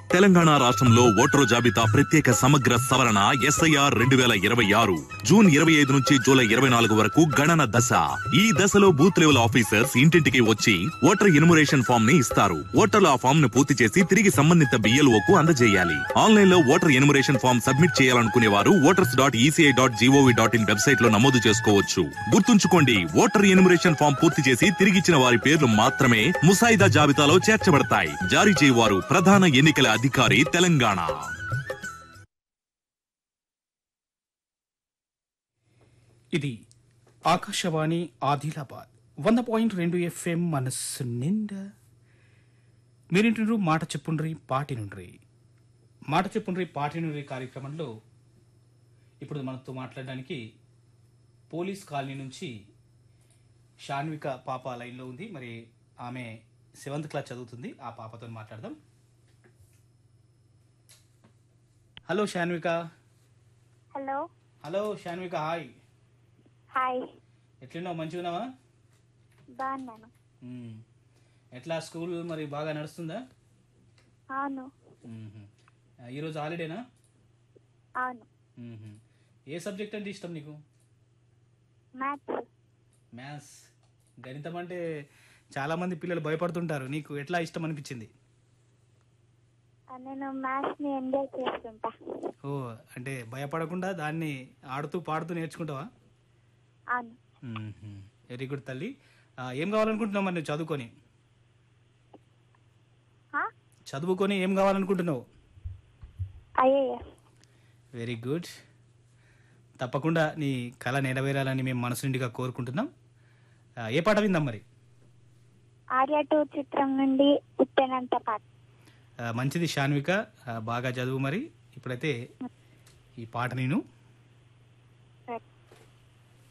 తెలంగాణ రాష్ట్రంలో ఓటరు జాబితా ప్రత్యేక సమగ్ర సవరణ ఎస్ఐఆర్ రెండు వేల ఇరవై ఆరు జూన్ ఇరవై ఐదు నుంచి జూలై ఇరవై నాలుగు వరకు గణన దశ ఈ దశలో బూత్ లెవెల్ ఆఫీసర్స్ ఇంటింటికి వచ్చి ఓటర్ ఇన్మురేషన్ ఫామ్ ని ఇస్తారు ఓటర్లు ఆ ఫామ్ ను పూర్తి చేసి తిరిగి సంబంధిత బిఎల్ఓ కు అందజేయాలి ఆన్లైన్ లో ఓటర్ ఇన్మురేషన్ ఫామ్ సబ్మిట్ చేయాలనుకునే వారు voters dot ECI dot GOV dot in website లో నమోదు చేసుకోవచ్చు గుర్తుంచుకోండి ఓటర్ ఇన్మురేషన్ ఫామ్ పూర్తి చేసి తిరిగిచ్చిన వారి పేర్లు మాత్రమే ముసాయిదా జాబితాలో చేర్చబడతాయి జారీ చేయవారు ప్రధాన ఎన్నికల అధికారి తెలంగాణ ఇది ఆకాశవాణి ఆదిలాబాద్ వంద పాయింట్ రెండు ఎఫ్ఎం మనస్సు నిండా మీరింటారు మాట చెప్పుండ్రి పాటి నుండ్రి మాట చెప్పుండ్రి పాటి నుండ్రి కార్యక్రమంలో ఇప్పుడు మనతో మాట్లాడడానికి పోలీస్ కాలనీ నుంచి షాన్విక పాప లైన్లో ఉంది మరి ఆమె సెవెంత్ క్లాస్ చదువుతుంది ఆ పాపతో మాట్లాడదాం hello Shanvika hello hello Shanvika hi hi ఎట్లున్నావు మంచిగా ఉన్నావా బాగున్నాను మ్మ్. ఎట్లా స్కూల్ మరి బాగా నడుస్తుందా అవును మ్మ్. ఆ, ఈరోజు హాలిడేనా అవును మ్మ్. ఏ సబ్జెక్ట్ అంటే ఇష్టం నీకు మ్యాథ్స్ మ్యాథ్స్ గణితం అంటే చాలా మంది పిల్లలు భయపడుతుంటారు నీకు ఎట్లా ఇష్టం అనిపించింది నేను మ్యాథ్స్ని ఎంజాయ్ చేస్తుంటా ఓ అంటే భయపడకుండా దాన్ని ఆడుతూ పాడుతూ నేర్చుకుంటావా అవును వెరీ గుడ్ తల్లి ఆ, ఏం కావాలనుకుంటున్నావు మరి నువ్వు చదువుకొని ఆ? చదువుకొని ఏం కావాలనుకుంటున్నావు ఐఏఎస్ వెరీ గుడ్ తప్పకుండా నీ కళ నెరవేరాలని మేము మనసు నిండుగా కోరుకుంటున్నాం ఆ, ఏ పాట విందాం మరి ఆర్య టూ చిత్రం నుండి ఉత్తెనంత పాట ఆ, మంచిది షాన్విక ఆ, బాగా చదువు మరి ఇప్పుడైతే ఈ పాట నేను సరే